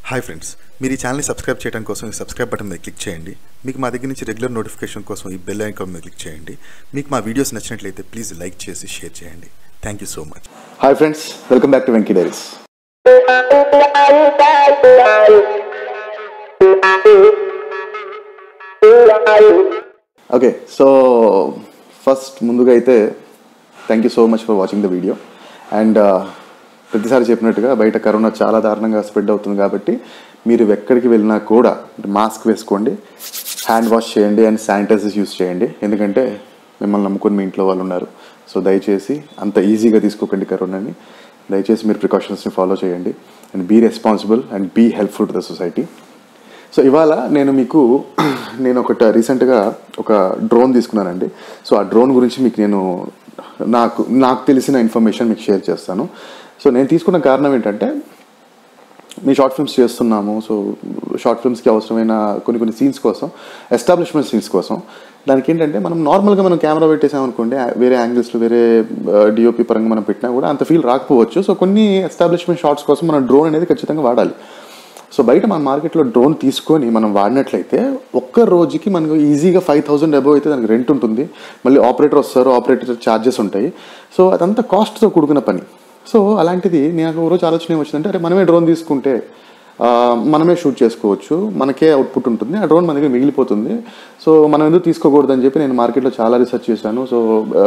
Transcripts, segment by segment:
hi friends మీరు ఈ ఛానల్ని సబ్స్క్రైబ్ చేయడం కోసం ఈ సబ్స్క్రైబ్ బటన్ మీద క్లిక్ చేయండి మీకు మా దగ్గర నుంచి రెగ్యులర్ నోటిఫికేషన్ కోసం ఈ బెల్ ఐకాన్ మీద క్లిక్ చేయండి మీకు మా వీడియోస్ నచ్చినట్లయితే ప్లీజ్ లైక్ చేసి షేర్ చేయండి thank you so much hi friends welcome back to Venky diaries okay so first ముందుగా అయితే thank you so much for watching the video and ప్రతిసారి చెప్పినట్టుగా బయట కరోనా చాలా దారుణంగా స్ప్రెడ్ అవుతుంది కాబట్టి మీరు ఎక్కడికి వెళ్ళినా కూడా మాస్క్ వేసుకోండి హ్యాండ్ వాష్ చేయండి అండ్ శానిటైజర్స్ యూస్ చేయండి ఎందుకంటే మిమ్మల్ని నమ్ముకుని మీ ఇంట్లో వాళ్ళు ఉన్నారు సో దయచేసి అంత ఈజీగా తీసుకోకండి కరోనాని దయచేసి మీరు ప్రికాషన్స్ని ఫాలో చేయండి and be responsible and be helpful to the society so ఇవాళ నేను మీకు నేను ఒకటి రీసెంట్గా ఒక డ్రోన్ తీసుకున్నానండి సో ఆ డ్రోన్ గురించి మీకు నేను నాకు నాకు తెలిసిన ఇన్ఫర్మేషన్ మీకు షేర్ చేస్తాను సో నేను తీసుకున్న కారణం ఏంటంటే మీ షార్ట్ ఫిల్మ్స్ చేస్తున్నాము సో షార్ట్ ఫిల్మ్స్కి అవసరమైన కొన్ని కొన్ని సీన్స్ కోసం ఎస్టాబ్లిష్మెంట్ సీన్స్ కోసం దానికి ఏంటంటే మనం నార్మల్గా మనం కెమెరా పెట్టేసామనుకోండి వేరే యాంగిల్స్లో వేరే డిఓపి పరంగా మనం పెట్టినా కూడా అంత ఫీల్ రాకపోవచ్చు సో కొన్ని ఎస్టాబ్లిష్మెంట్ షార్ట్స్ కోసం మనం డ్రోన్ అనేది ఖచ్చితంగా వాడాలి సో బయట మన మార్కెట్లో డ్రోన్ తీసుకొని మనం వాడినట్లయితే ఒక్క రోజుకి మనకు ఈజీగా ఫైవ్ థౌసండ్ అబవ్ అయితే దానికి రెంట్ ఉంటుంది మళ్ళీ ఆపరేటర్ వస్తారు ఆపరేటర్ ఛార్జెస్ ఉంటాయి సో అదంతా కాస్ట్తో కూడుకున్న పని సో అలాంటిది నాకు ఒక రోజు ఆలోచన ఏమొచ్చిందంటే అరే మనమే డ్రోన్ తీసుకుంటే ఆ, మనమే షూట్ చేసుకోవచ్చు మనకే అవుట్పుట్ ఉంటుంది ఆ డ్రోన్ మన దగ్గర మిగిలిపోతుంది సో మనం ఎందుకు తీసుకోకూడదని చెప్పి నేను మార్కెట్లో చాలా రీసెర్చ్ చేశాను సో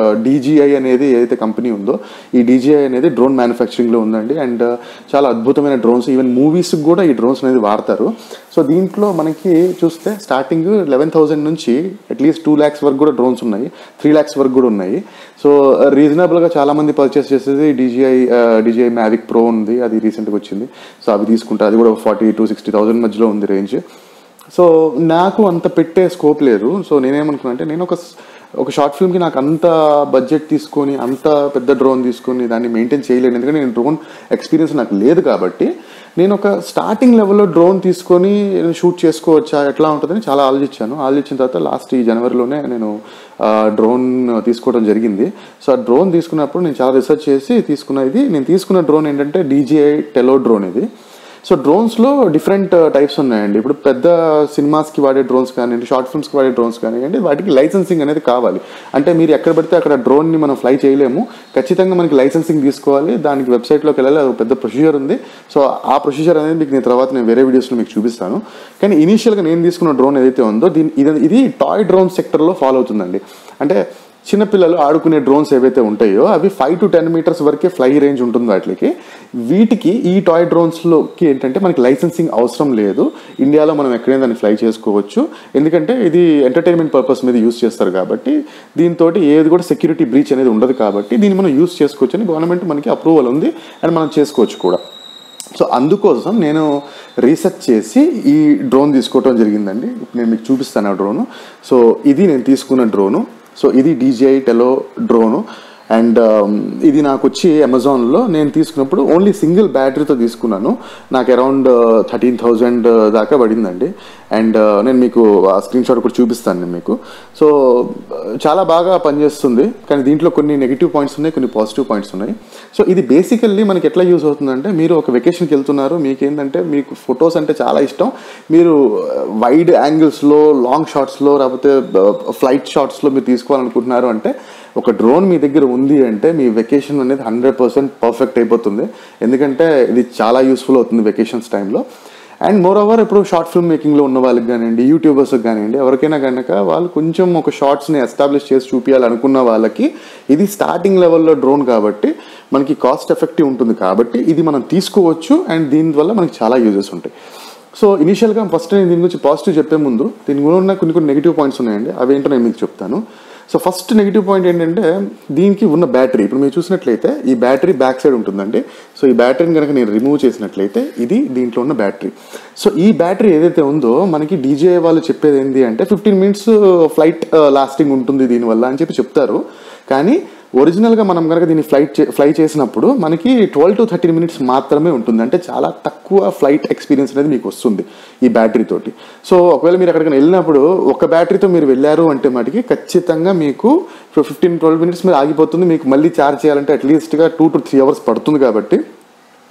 డీజీఐ అనేది ఏదైతే కంపెనీ ఉందో ఈ డీజీఐ అనేది డ్రోన్ మ్యానుఫ్యాక్చరింగ్లో ఉందండి అండ్ చాలా అద్భుతమైన డ్రోన్స్ ఈవెన్ మూవీస్కి కూడా ఈ డ్రోన్స్ అనేది వాడతారు సో దీంట్లో మనకి చూస్తే స్టార్టింగ్ లెవెన్ థౌసండ్ నుంచి అట్లీస్ట్ టూ ల్యాక్స్ వరకు కూడా డ్రోన్స్ ఉన్నాయి త్రీ ల్యాక్స్ వరకు కూడా ఉన్నాయి సో రీజనబుల్గా చాలామంది పర్చేస్ చేసేది డీజీఐ డీజీఐ మ్యావిక్ ప్రో ఉంది అది రీసెంట్గా వచ్చింది సో అవి తీసుకుంటే అది కూడా ఫార్టీ టు సిక్స్టీ థౌసండ్ మధ్యలో ఉంది రేంజ్ సో నాకు అంత పెట్టే స్కోప్ లేదు సో నేనేమనుకున్నా అంటే నేను ఒక ఒక షార్ట్ ఫిల్మ్కి నాకు అంత బడ్జెట్ తీసుకొని అంత పెద్ద డ్రోన్ తీసుకొని దాన్ని మెయింటైన్ చేయలేను ఎందుకంటే నేను డ్రోన్ ఎక్స్పీరియన్స్ నాకు లేదు కాబట్టి నేను ఒక స్టార్టింగ్ లెవెల్లో డ్రోన్ తీసుకొని షూట్ చేసుకోవచ్చా ఎట్లా ఉంటుందని చాలా ఆలోచించాను ఆలోచించిన తర్వాత లాస్ట్ ఈ జనవరిలోనే నేను డ్రోన్ తీసుకోవడం జరిగింది సో ఆ డ్రోన్ తీసుకున్నప్పుడు నేను చాలా రీసెర్చ్ చేసి తీసుకున్న ఇది నేను తీసుకున్న డ్రోన్ ఏంటంటే డీజీఐ టెలో డ్రోన్ ఇది సో డ్రోన్స్లో డిఫరెంట్ టైప్స్ ఉన్నాయండి ఇప్పుడు పెద్ద సినిమాస్కి వాడే డ్రోన్స్ కానివ్వండి షార్ట్ ఫిల్మ్స్కి వాడే డ్రోన్స్ కానివ్వండి వాటికి లైసెన్సింగ్ అనేది కావాలి అంటే మీరు ఎక్కడ పడితే అక్కడ డ్రోన్ని మనం ఫ్లై చేయలేము ఖచ్చితంగా మనకి లైసెన్సింగ్ తీసుకోవాలి దానికి వెబ్సైట్లోకి వెళ్ళాలి అది ఒక పెద్ద ప్రొసీజర్ ఉంది సో ఆ ప్రొసీజర్ అనేది మీకు నేను తర్వాత నేను వేరే వీడియోస్లో మీకు చూపిస్తాను కానీ ఇనీషియల్గా నేను తీసుకున్న డ్రోన్ ఏదైతే ఉందో దీని ఇది ఇది టాయ్ డ్రోన్ సెక్టర్లో ఫాలో అవుతుందండి అంటే చిన్నపిల్లలు ఆడుకునే డ్రోన్స్ ఏవైతే ఉంటాయో అవి ఫైవ్ టు టెన్ మీటర్స్ వరకే ఫ్లై రేంజ్ ఉంటుంది వాటికి వీటికి ఈ టాయ్ డ్రోన్స్లోకి ఏంటంటే మనకి లైసెన్సింగ్ అవసరం లేదు ఇండియాలో మనం ఎక్కడైనా దాన్ని ఫ్లై చేసుకోవచ్చు ఎందుకంటే ఇది ఎంటర్టైన్మెంట్ పర్పస్ మీద యూస్ చేస్తారు కాబట్టి దీంతో ఏది కూడా సెక్యూరిటీ బ్రీచ్ అనేది ఉండదు కాబట్టి దీన్ని మనం యూస్ చేసుకోవచ్చు అని గవర్నమెంట్ మనకి అప్రూవల్ ఉంది అండ్ మనం చేసుకోవచ్చు కూడా సో అందుకోసం నేను రీసెర్చ్ చేసి ఈ డ్రోన్ తీసుకోవడం జరిగిందండి ఇప్పుడు నేను మీకు చూపిస్తాను ఆ డ్రోను సో ఇది నేను తీసుకున్న డ్రోను సో ఇది డీజీఐ టెలో డ్రోను అండ్ ఇది నాకు వచ్చి అమెజాన్లో నేను తీసుకున్నప్పుడు ఓన్లీ సింగిల్ బ్యాటరీతో తీసుకున్నాను నాకు అరౌండ్ థర్టీన్ థౌజండ్ దాకా పడిందండి అండ్ నేను మీకు ఆ స్క్రీన్ షాట్ కూడా చూపిస్తాను నేను మీకు సో చాలా బాగా పనిచేస్తుంది కానీ దీంట్లో కొన్ని నెగిటివ్ పాయింట్స్ ఉన్నాయి కొన్ని పాజిటివ్ పాయింట్స్ ఉన్నాయి సో ఇది బేసికల్లీ మనకి ఎట్లా యూజ్ అవుతుందంటే మీరు ఒక వెకేషన్కి వెళ్తున్నారు మీకు ఏంటంటే మీకు ఫొటోస్ అంటే చాలా ఇష్టం మీరు వైడ్ యాంగిల్స్లో లాంగ్ షాట్స్లో లేకపోతే ఫ్లైట్ షాట్స్లో మీరు తీసుకోవాలనుకుంటున్నారు అంటే ఒక డ్రోన్ మీ దగ్గర ఉంది అంటే మీ వెకేషన్ అనేది హండ్రెడ్ పర్సెంట్ పర్ఫెక్ట్ అయిపోతుంది ఎందుకంటే ఇది చాలా యూస్ఫుల్ అవుతుంది వెకేషన్స్ టైంలో అండ్ మోర్ ఓవర్ ఇప్పుడు షార్ట్ ఫిల్మ్ మేకింగ్లో ఉన్న వాళ్ళకి కానివ్వండి యూట్యూబర్స్కి కానివ్వండి ఎవరికైనా కనుక వాళ్ళు కొంచెం ఒక షార్ట్స్ని ఎస్టాబ్లిష్ చేసి చూపించాలనుకున్న వాళ్ళకి ఇది స్టార్టింగ్ లెవెల్లో డ్రోన్ కాబట్టి మనకి కాస్ట్ ఎఫెక్టివ్ ఉంటుంది కాబట్టి ఇది మనం తీసుకోవచ్చు అండ్ దీనివల్ల మనకి చాలా యూజెస్ ఉంటాయి సో ఇనిషియల్గా ఫస్ట్ నేను దీని గురించి పాజిటివ్ చెప్పే ముందు దీని గురించి ఉన్న కొన్ని కొన్ని నెగిటివ్ పాయింట్స్ ఉన్నాయండి అవి ఏంటో నేను మీకు చెప్తాను సో ఫస్ట్ నెగిటివ్ పాయింట్ ఏంటంటే దీనికి ఉన్న బ్యాటరీ ఇప్పుడు మీరు చూసినట్లయితే ఈ బ్యాటరీ బ్యాక్ సైడ్ ఉంటుందండి సో ఈ బ్యాటరీని కనుక నేను రిమూవ్ చేసినట్లయితే ఇది దీంట్లో ఉన్న బ్యాటరీ సో ఈ బ్యాటరీ ఏదైతే ఉందో మనకి డీజే వాళ్ళు చెప్పేది ఏంటి అంటే ఫిఫ్టీన్ మినిట్స్ ఫ్లైట్ లాస్టింగ్ ఉంటుంది దీనివల్ల అని చెప్పి చెప్తారు కానీ ఒరిజినల్గా మనం కనుక దీన్ని ఫ్లైట్ చే ఫ్లై చేసినప్పుడు మనకి ట్వెల్వ్ టు థర్టీన్ మినిట్స్ మాత్రమే ఉంటుంది అంటే చాలా తక్కువ ఫ్లైట్ ఎక్స్పీరియన్స్ అనేది మీకు వస్తుంది ఈ బ్యాటరీ తోటి సో ఒకవేళ మీరు ఎక్కడికైనా వెళ్ళినప్పుడు ఒక బ్యాటరీతో మీరు వెళ్ళారు అంటే మటుకి ఖచ్చితంగా మీకు ఫిఫ్టీన్ ట్వెల్వ్ మినిట్స్ మీద ఆగిపోతుంది మీకు మళ్ళీ ఛార్జ్ చేయాలంటే అట్లీస్ట్గా టూ టు త్రీ అవర్స్ పడుతుంది కాబట్టి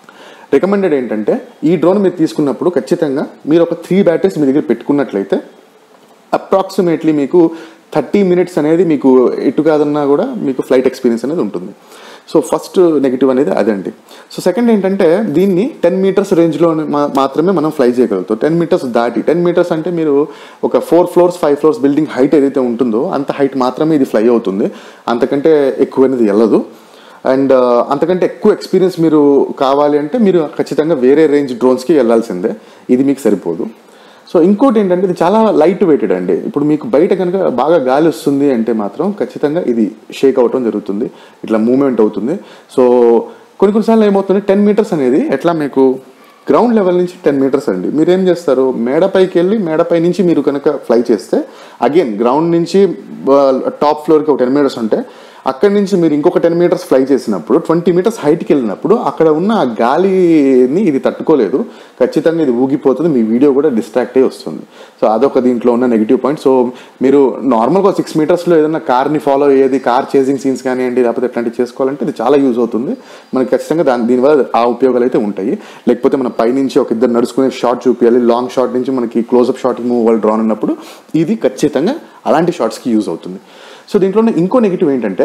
రికమెండెడ్ ఏంటంటే ఈ డ్రోన్ మీరు తీసుకున్నప్పుడు ఖచ్చితంగా మీరు ఒక త్రీ బ్యాటరీస్ మీ దగ్గర పెట్టుకున్నట్లయితే అప్రాక్సిమేట్లీ మీకు థర్టీ మినిట్స్ అనేది మీకు ఎటు కాదన్నా కూడా మీకు ఫ్లైట్ ఎక్స్పీరియన్స్ అనేది ఉంటుంది సో ఫస్ట్ నెగిటివ్ అనేది అదండి సో సెకండ్ ఏంటంటే దీన్ని టెన్ మీటర్స్ రేంజ్లో మాత్రమే మనం ఫ్లై చేయగలుగుతాం టెన్ మీటర్స్ దాటి టెన్ మీటర్స్ అంటే మీరు ఒక four floors five floors building height ఏదైతే ఉంటుందో అంత హైట్ మాత్రమే ఇది ఫ్లై అవుతుంది అంతకంటే ఎక్కువ అనేది వెళ్ళదు అండ్ అంతకంటే ఎక్కువ ఎక్స్పీరియన్స్ మీరు కావాలి అంటే మీరు ఖచ్చితంగా వేరే రేంజ్ డ్రోన్స్కి వెళ్ళాల్సిందే ఇది మీకు సరిపోదు సో ఇంకోటి ఏంటంటే ఇది చాలా లైట్ వెయిటెడ్ అండి ఇప్పుడు మీకు బయట కనుక బాగా గాలి వస్తుంది అంటే మాత్రం ఖచ్చితంగా ఇది షేక్ అవటం జరుగుతుంది ఇట్లా మూమెంట్ అవుతుంది సో కొన్ని కొన్నిసార్లు ఏమవుతుంది టెన్ మీటర్స్ అనేది ఎట్లా మీకు గ్రౌండ్ లెవెల్ నుంచి టెన్ మీటర్స్ అండి మీరు ఏం చేస్తారు మేడపైకి వెళ్ళి మేడపై నుంచి మీరు కనుక ఫ్లై చేస్తే అగైన్ గ్రౌండ్ నుంచి టాప్ ఫ్లోర్కి ఒక టెన్ మీటర్స్ ఉంటే అక్కడి నుంచి మీరు ఇంకొక టెన్ మీటర్స్ ఫ్లై చేసినప్పుడు ట్వంటీ మీటర్స్ హైట్కి వెళ్ళినప్పుడు అక్కడ ఉన్న ఆ గాలిని ఇది తట్టుకోలేదు ఖచ్చితంగా ఇది ఊగిపోతుంది మీ వీడియో కూడా డిస్ట్రాక్ట్ అయ్యి వస్తుంది సో అదొక దీంట్లో ఉన్న నెగిటివ్ పాయింట్ సో మీరు నార్మల్గా సిక్స్ మీటర్స్లో ఏదైనా కార్ని ఫాలో అయ్యేది కార్ చేసింగ్ సీన్స్ కానివ్వండి లేకపోతే ఎట్లాంటివి చేసుకోవాలంటే ఇది చాలా యూజ్ అవుతుంది మనకి ఖచ్చితంగా దాని దీనివల్ల ఆ ఉపయోగాలు అయితే ఉంటాయి లేకపోతే మన పైనుంచి ఒక ఇద్దరు నడుచుకునే షార్ట్ చూపించాలి లాంగ్ షాట్ నుంచి మనకి క్లోజ్అప్ షాట్ మూవ్ వాళ్ళు డ్రాన్ ఉన్నప్పుడు ఇది ఖచ్చితంగా అలాంటి షార్ట్స్కి యూజ్ అవుతుంది సో దీంట్లో ఉన్న ఇంకో నెగిటివ్ ఏంటంటే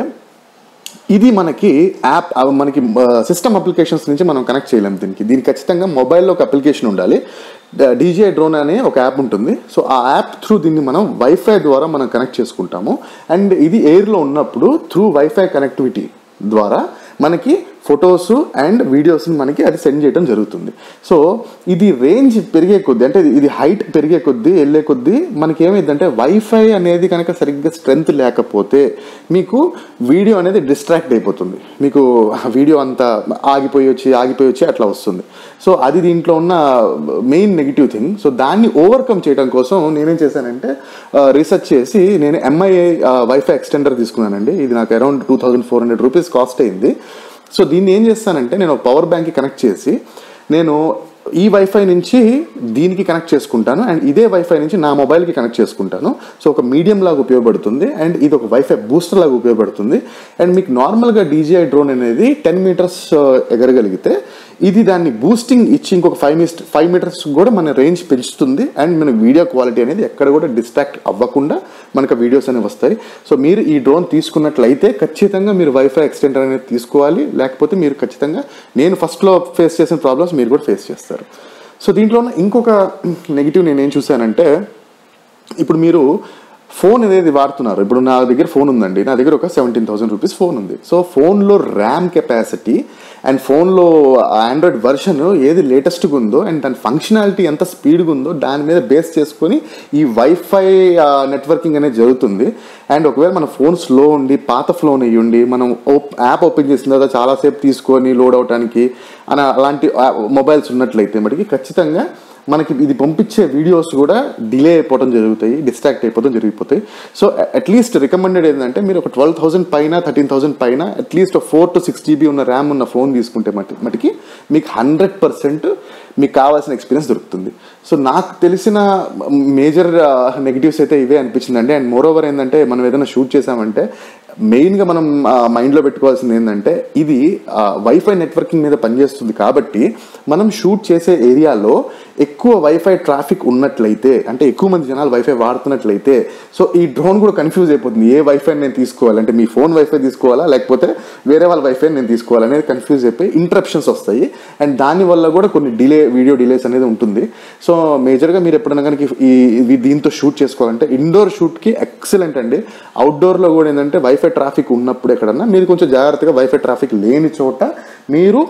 ఇది మనకి యాప్ అవి మనకి సిస్టమ్ అప్లికేషన్స్ నుంచి మనం కనెక్ట్ చేయలేం దీనికి దీనికి ఖచ్చితంగా మొబైల్లో ఒక అప్లికేషన్ ఉండాలి డీజే డ్రోన్ అనే ఒక యాప్ ఉంటుంది సో ఆ యాప్ త్రూ దీన్ని మనం వైఫై ద్వారా మనం కనెక్ట్ చేసుకుంటాము అండ్ ఇది ఎయిర్లో ఉన్నప్పుడు త్రూ వైఫై కనెక్టివిటీ ద్వారా మనకి ఫొటోస్ అండ్ వీడియోస్ని మనకి అది సెండ్ చేయడం జరుగుతుంది సో ఇది రేంజ్ పెరిగే కొద్దీ అంటే ఇది హైట్ పెరిగే కొద్దీ వెళ్ళే కొద్దీ మనకి ఏమైందంటే వైఫై అనేది కనుక సరిగ్గా స్ట్రెంగ్త్ లేకపోతే మీకు వీడియో అనేది డిస్ట్రాక్ట్ అయిపోతుంది మీకు వీడియో అంతా ఆగిపోయి వచ్చి ఆగిపోయి వచ్చి అట్లా వస్తుంది సో అది దీంట్లో ఉన్న మెయిన్ నెగిటివ్ థింగ్ సో దాన్ని ఓవర్కమ్ చేయడం కోసం నేనేం చేశానంటే రీసెర్చ్ చేసి నేను ఎంఐఏ వైఫై ఎక్స్టెండర్ తీసుకున్నానండి ఇది నాకు around two thousand four hundred rupees cost అయింది సో దీన్ని ఏం చేస్తానంటే నేను పవర్ బ్యాంక్కి కనెక్ట్ చేసి నేను ఈ వైఫై నుంచి దీనికి కనెక్ట్ చేసుకుంటాను అండ్ ఇదే వైఫై నుంచి నా మొబైల్కి కనెక్ట్ చేసుకుంటాను సో ఒక మీడియం లాగా ఉపయోగపడుతుంది అండ్ ఇది ఒక వైఫై బూస్టర్ లాగా ఉపయోగపడుతుంది అండ్ మీకు నార్మల్గా డీజీఐ డ్రోన్ అనేది టెన్ మీటర్స్ ఎగరగలిగితే ఇది దాన్ని బూస్టింగ్ ఇచ్చి ఇంకొక ఫైవ్ మీస్ ఫైవ్ మీటర్స్ కూడా మన రేంజ్ పెంచుతుంది అండ్ మన వీడియో క్వాలిటీ అనేది ఎక్కడ కూడా డిస్ట్రాక్ట్ అవ్వకుండా మనకు వీడియోస్ అనేవి వస్తాయి సో మీరు ఈ డ్రోన్ తీసుకున్నట్లయితే ఖచ్చితంగా మీరు వైఫై ఎక్స్టెండర్ అనేది తీసుకోవాలి లేకపోతే మీరు ఖచ్చితంగా నేను ఫస్ట్లో ఫేస్ చేసిన ప్రాబ్లమ్స్ మీరు కూడా ఫేస్ చేస్తారు సో దీంట్లో ఉన్న ఇంకొక నెగిటివ్ నేను ఏం చూసానంటే ఇప్పుడు మీరు ఫోన్ అనేది వాడుతున్నారు ఇప్పుడు నా దగ్గర ఫోన్ ఉందండి నా దగ్గర ఒక సెవెంటీన్ థౌసండ్ రూపీస్ ఫోన్ ఉంది సో ఫోన్లో ర్యామ్ కెపాసిటీ అండ్ ఫోన్లో ఆండ్రాయిడ్ వర్షన్ ఏది లేటెస్ట్గా ఉందో అండ్ దాని ఫంక్షనాలిటీ ఎంత స్పీడ్గా ఉందో దాని మీద బేస్ చేసుకొని ఈ వైఫై నెట్వర్కింగ్ అనేది జరుగుతుంది అండ్ ఒకవేళ మన ఫోన్ స్లో ఉండి పాత ఫోన్ అయ్యి ఉండి మనం యాప్ ఓపెన్ చేసిన తర్వాత చాలాసేపు తీసుకొని లోడ్ అవడానికి అని అలాంటి మొబైల్స్ ఉన్నట్లయితే మటుకి ఖచ్చితంగా మనకి ఇది పంపించే వీడియోస్ కూడా డిలే అయిపోవడం జరుగుతాయి డిస్ట్రాక్ట్ అయిపోవడం జరిగిపోతాయి సో అట్లీస్ట్ రికమెండెడ్ ఏంటంటే మీరు ఒక ట్వెల్వ్ థౌసండ్ పైన థర్టీన్ థౌసండ్ పైన at least four to six GB ఉన్న ర్యామ్ ఉన్న ఫోన్ తీసుకుంటే మట్టి మటుకి మీకు హండ్రెడ్ పర్సెంట్ మీకు కావాల్సిన ఎక్స్పీరియన్స్ దొరుకుతుంది సో నాకు తెలిసిన మేజర్ నెగిటివ్స్ అయితే ఇవే అనిపించిందండి అండ్ మోర్ ఓవర్ ఏంటంటే మనం ఏదైనా షూట్ చేసామంటే మెయిన్గా మనం మైండ్లో పెట్టుకోవాల్సింది ఏంటంటే ఇది వైఫై నెట్వర్కింగ్ మీద పనిచేస్తుంది కాబట్టి మనం షూట్ చేసే ఏరియాలో ఎక్కువ వైఫై ట్రాఫిక్ ఉన్నట్లయితే అంటే ఎక్కువ మంది జనాలు వైఫై వాడుతున్నట్లయితే సో ఈ డ్రోన్ కూడా కన్ఫ్యూజ్ అయిపోతుంది ఏ వైఫై నేను తీసుకోవాలి అంటే మీ ఫోన్ వైఫై తీసుకోవాలా లేకపోతే వేరే వాళ్ళ వైఫై నేను తీసుకోవాలి అనేది కన్ఫ్యూజ్ అయిపోయి ఇంటరప్షన్స్ వస్తాయి అండ్ దానివల్ల కూడా కొన్ని డిలే వీడియో డిలేస్ అనేది ఉంటుంది సో మేజర్గా మీరు ఎప్పుడైనా కనుక ఈ ఇవి దీంతో షూట్ చేసుకోవాలంటే ఇండోర్ షూట్కి ఎక్సలెంట్ అండి అవుట్డోర్లో కూడా ఏంటంటే వైఫై ట్రాఫిక్ ఉన్నప్పుడు ఎక్కడన్నా మీరు కొంచెం జాగ్రత్తగా వైఫై ట్రాఫిక్ లేని చోట మీరు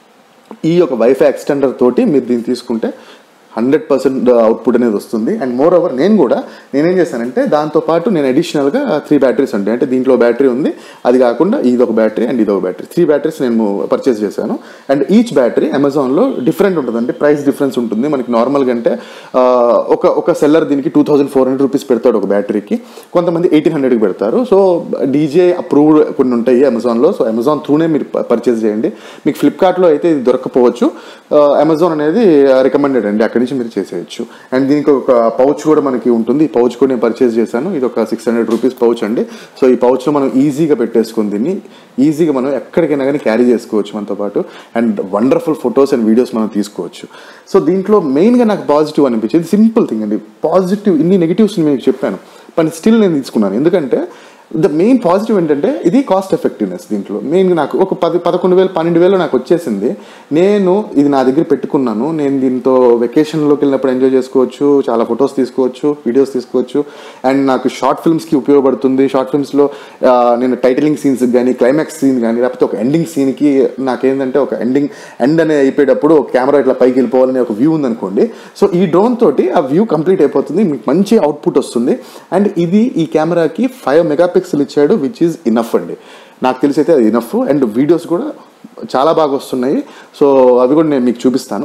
ఈ యొక్క వైఫై ఎక్స్టెండర్ తోటి మీరు దీన్ని తీసుకుంటే హండ్రెడ్ పర్సెంట్ అవుట్పుట్ అనేది వస్తుంది అండ్ మోర్ ఓవర్ నేను కూడా నేనేం చేశానంటే దాంతోపాటు నేను అడిషనల్గా త్రీ బ్యాటరీస్ ఉంటాయి అంటే దీంట్లో బ్యాటరీ ఉంది అది కాకుండా ఇది ఒక బ్యాటరీ అండ్ ఇది ఒక బ్యాటరీ త్రీ బ్యాటరీస్ నేను పర్చేస్ చేశాను అండ్ ఈచ్ బ్యాటరీ అమెజాన్లో డిఫరెంట్ ఉంటుంది అంటే ప్రైస్ డిఫరెన్స్ ఉంటుంది మనకి నార్మల్గా అంటే ఒక ఒక సెల్లర్ దీనికి two thousand four hundred rupees పెడతాడు ఒక బ్యాటరీకి కొంతమంది ఎయిటీన్ హండ్రెడ్కి పెడతారు సో డీజే అప్రూవ్డ్ కొన్ని ఉంటాయి అమెజాన్లో సో అమెజాన్ త్రూనే మీరు పర్చేస్ చేయండి మీకు ఫ్లిప్కార్ట్లో అయితే ఇది దొరకపోవచ్చు అమెజాన్ అనేది రికమెండెడ్ అండి అక్కడ అక్కడి నుంచి మీరు చేసేయచ్చు అండ్ దీనికి ఒక పౌచ్ కూడా మనకి ఉంటుంది ఈ పౌచ్ కూడా నేను పర్చేస్ చేశాను ఇది ఒక సిక్స్ హండ్రెడ్ రూపీస్ పౌచ్ అండి సో ఈ పౌచ్లో మనం ఈజీగా పెట్టేసుకుని దీన్ని ఈజీగా మనం ఎక్కడికైనా కానీ క్యారీ చేసుకోవచ్చు మనతో పాటు and wonderful photos and videos మనం తీసుకోవచ్చు సో దీంట్లో మెయిన్గా నాకు పాజిటివ్ అనిపించింది సింపుల్ థింగ్ అండి పాజిటివ్ ఇన్ని నెగిటివ్స్ మీకు చెప్పాను కానీ స్టిల్ నేను తీసుకున్నాను ఎందుకంటే ద మెయిన్ పాజిటివ్ ఏంటంటే ఇది కాస్ట్ ఎఫెక్టివ్నెస్ దీంట్లో మెయిన్గా నాకు ఒక పది పదకొండు వేలు పన్నెండు వేలు నాకు వచ్చేసింది నేను ఇది నా దగ్గర పెట్టుకున్నాను నేను దీంతో వెకేషన్లోకి వెళ్ళినప్పుడు ఎంజాయ్ చేసుకోవచ్చు చాలా ఫొటోస్ తీసుకోవచ్చు వీడియోస్ తీసుకోవచ్చు అండ్ నాకు షార్ట్ ఫిల్మ్స్కి ఉపయోగపడుతుంది షార్ట్ ఫిల్మ్స్లో నేను టైటిలింగ్ సీన్స్ కానీ క్లైమాక్స్ సీన్ కానీ లేకపోతే ఒక ఎండింగ్ సీన్కి నాకేంటంటే ఒక ఎండింగ్ ఎండ్ అనే అయిపోయేటప్పుడు ఒక కెమెరా ఇట్లా పైకి వెళ్ళిపోవాలనే ఒక వ్యూ ఉందనుకోండి సో ఈ డ్రోన్ తోటి ఆ వ్యూ కంప్లీట్ అయిపోతుంది మీకు మంచి అవుట్పుట్ వస్తుంది అండ్ ఇది ఈ కెమెరాకి ఫైవ్ మెగా పిక్సెల్ ఇచ్చాడు విచ్ ఈజ్ ఇనఫ్ అండి నాకు తెలిసి అయితే అది ఇనఫ్ అండ్ వీడియోస్ కూడా చాలా బాగా వస్తున్నాయి సో అవి కూడా నేను మీకు చూపిస్తాను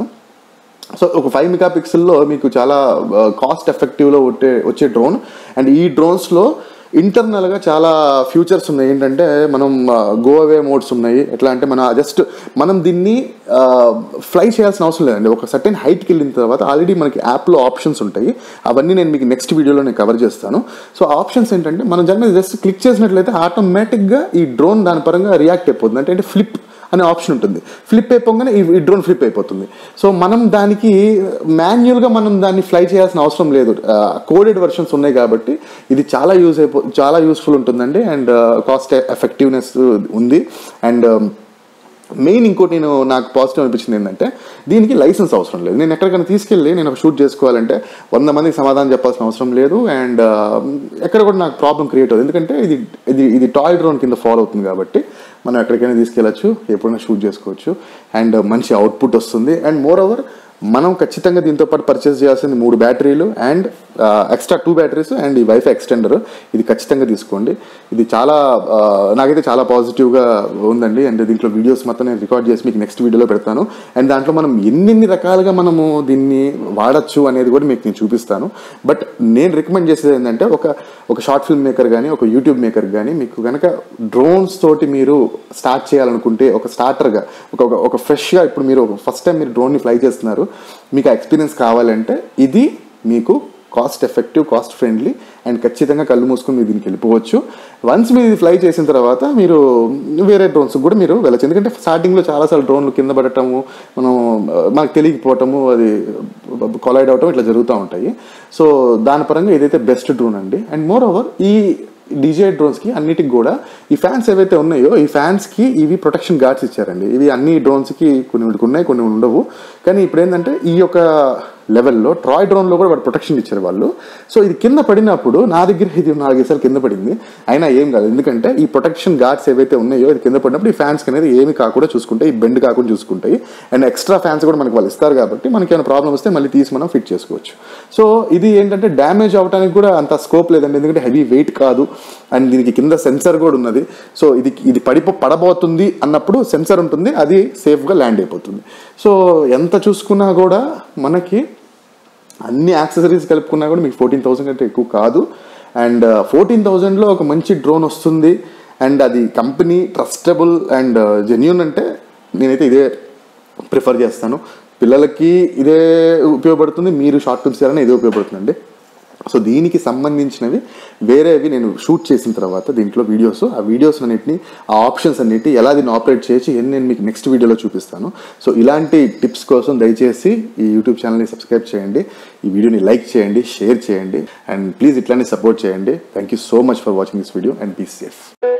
సో ఒక ఫైవ్ మెగా పిక్సెల్లో మీకు చాలా కాస్ట్ ఎఫెక్టివ్లో వచ్చే వచ్చే డ్రోన్ అండ్ ఈ డ్రోన్స్లో ఇంటర్నల్గా చాలా ఫ్యూచర్స్ ఉన్నాయి ఏంటంటే మనం గో అవే మోడ్స్ ఉన్నాయి ఎట్లా అంటే మన జస్ట్ మనం దీన్ని ఫ్లై చేయాల్సిన అవసరం లేదండి ఒక సర్టెన్ హైట్కి వెళ్ళిన తర్వాత ఆల్రెడీ మనకి యాప్లో ఆప్షన్స్ ఉంటాయి అవన్నీ నేను మీకు నెక్స్ట్ వీడియోలో నేను కవర్ చేస్తాను సో ఆప్షన్స్ ఏంటంటే మనం జనరల్ జస్ట్ క్లిక్ చేసినట్లయితే ఆటోమేటిక్గా ఈ డ్రోన్ దాని పరంగా రియాక్ట్ అయిపోతుంది అంటే అంటే ఫ్లిప్ అనే ఆప్షన్ ఉంటుంది ఫ్లిప్ అయిపోగానే ఈ డ్రోన్ ఫ్లిప్ అయిపోతుంది సో మనం దానికి మాన్యువల్గా మనం దాన్ని ఫ్లై చేయాల్సిన అవసరం లేదు కోడెడ్ వర్షన్స్ ఉన్నాయి కాబట్టి ఇది చాలా యూజ్ అయిపో చాలా యూస్ఫుల్ ఉంటుందండి అండ్ కాస్ట్ ఎఫెక్టివ్నెస్ ఉంది అండ్ మెయిన్ ఇంకోటి నేను నాకు పాజిటివ్ అనిపించింది ఏంటంటే దీనికి లైసెన్స్ అవసరం లేదు నేను ఎక్కడికైనా తీసుకెళ్ళి నేను ఒక షూట్ చేసుకోవాలంటే వంద మందికి సమాధానం చెప్పాల్సిన అవసరం లేదు అండ్ ఎక్కడ కూడా నాకు ప్రాబ్లం క్రియేట్ అవుతుంది ఎందుకంటే ఇది ఇది ఇది టాయ్ డ్రోన్ కింద ఫాలో అవుతుంది కాబట్టి మనం ఎక్కడికైనా తీసుకెళ్ళచ్చు ఎప్పుడైనా షూట్ చేసుకోవచ్చు అండ్ మంచి అవుట్పుట్ వస్తుంది అండ్ మోర్ ఓవర్ మనం ఖచ్చితంగా దీంతో పాటు పర్చేస్ చేయాల్సింది మూడు బ్యాటరీలు and extra two batteries and ఈ వైఫై ఎక్స్టెండర్ ఇది ఖచ్చితంగా తీసుకోండి ఇది చాలా ఆ, నాకైతే చాలా పాజిటివ్గా ఉందండి అండ్ దీంట్లో వీడియోస్ మొత్తం నేను రికార్డ్ చేసి మీకు నెక్స్ట్ వీడియోలో పెడతాను అండ్ దాంట్లో మనం ఎన్నెన్ని రకాలుగా మనము దీన్ని వాడచ్చు అనేది కూడా మీకు నేను చూపిస్తాను బట్ నేను రికమెండ్ చేసేది ఏంటంటే ఒక ఒక షార్ట్ ఫిల్మ్ మేకర్ కానీ ఒక యూట్యూబ్ మేకర్ కానీ మీకు కనుక డ్రోన్స్ తోటి మీరు స్టార్ట్ చేయాలనుకుంటే ఒక స్టార్టర్గా ఒక ఒక- ఒక ఫ్రెష్గా ఇప్పుడు మీరు ఫస్ట్ టైం మీరు డ్రోన్ని ఫ్లై చేస్తున్నారు మీకు ఆ ఎక్స్పీరియన్స్ కావాలంటే ఇది మీకు cost effective cost friendly and ఖచ్చితంగా కళ్ళు మూసుకొని మీరు దీనికి వెళ్ళిపోవచ్చు వన్స్ మీరు ఇది ఫ్లై చేసిన తర్వాత మీరు వేరే డ్రోన్స్ కూడా మీరు వెళ్ళచ్చు ఎందుకంటే స్టార్టింగ్లో చాలాసార్లు డ్రోన్లు కింద పడటము మనం ఆ, మనకు తెలియకపోవటము అది కొలైడ్ అవటం ఇట్లా జరుగుతూ ఉంటాయి సో దాని పరంగా ఇదైతే బెస్ట్ డ్రోన్ అండి అండ్ మోర్ ఓవర్ ఈ డీజే డ్రోన్స్కి అన్నిటికి కూడా ఈ ఫ్యాన్స్ ఏవైతే ఉన్నాయో ఈ ఫ్యాన్స్కి ఇవి ప్రొటెక్షన్ గార్డ్స్ ఇచ్చారండి ఇవి అన్ని డ్రోన్స్కి కొన్ని వాటికి ఉన్నాయి కొన్ని ఉండవు కానీ ఇప్పుడు ఏంటంటే ఈ యొక్క లెవెల్లో ట్రాయ్ డ్రోన్లో కూడా వాడు ప్రొటెక్షన్ ఇచ్చారు వాళ్ళు సో ఇది కింద పడినప్పుడు నా దగ్గర ఇది నాలుగేసార్లు కింద పడింది అయినా ఏం కాదు ఎందుకంటే ఈ ప్రొటెక్షన్ గార్డ్స్ ఏవైతే ఉన్నాయో ఇది కింద పడినప్పుడు ఈ ఫ్యాన్స్ అనేది ఏమి కాకుండా చూసుకుంటాయి ఈ బెండ్ కాకుండా చూసుకుంటాయి అండ్ ఎక్స్ట్రా ఫ్యాన్స్ కూడా మనకి వాళ్ళు ఇస్తారు కాబట్టి మనకి ఏమైనా ప్రాబ్లం వస్తే మళ్ళీ తీసి మనం ఫిట్ చేసుకోవచ్చు సో ఇది ఏంటంటే డ్యామేజ్ అవడానికి కూడా అంత స్కోప్ లేదండి ఎందుకంటే హెవీ వెయిట్ కాదు అండ్ దీనికి కింద సెన్సర్ కూడా ఉన్నది సో ఇది ఇది పడిపో పడబోతుంది అన్నప్పుడు సెన్సర్ ఉంటుంది అది సేఫ్గా ల్యాండ్ అయిపోతుంది సో ఎంత చూసుకున్నా కూడా మనకి అన్ని యాక్సెసరీస్ కలుపుకున్నా కూడా మీకు ఫోర్టీన్ థౌసండ్ కంటే ఎక్కువ కాదు అండ్ ఫోర్టీన్ థౌజండ్లో ఒక మంచి డ్రోన్ వస్తుంది అండ్ అది కంపెనీ ట్రస్టబుల్ అండ్ జెన్యున్ అంటే నేనైతే ఇదే ప్రిఫర్ చేస్తాను పిల్లలకి ఇదే ఉపయోగపడుతుంది మీరు షార్ట్ ఫిల్మ్స్ చేయాలని ఇదే ఉపయోగపడుతుందండి సో దీనికి సంబంధించినవి వేరేవి నేను షూట్ చేసిన తర్వాత దీంట్లో వీడియోస్ ఆ వీడియోస్ అన్నిటిని ఆ ఆప్షన్స్ అన్నిటి ఎలా దీన్ని ఆపరేట్ చేయొచ్చు ఇవన్నీ నేను మీకు నెక్స్ట్ వీడియోలో చూపిస్తాను సో ఇలాంటి టిప్స్ కోసం దయచేసి ఈ యూట్యూబ్ ఛానల్ని సబ్స్క్రైబ్ చేయండి ఈ వీడియోని లైక్ చేయండి షేర్ చేయండి అండ్ ప్లీజ్ ఇట్లానే సపోర్ట్ చేయండి thank you so much for watching this video and be safe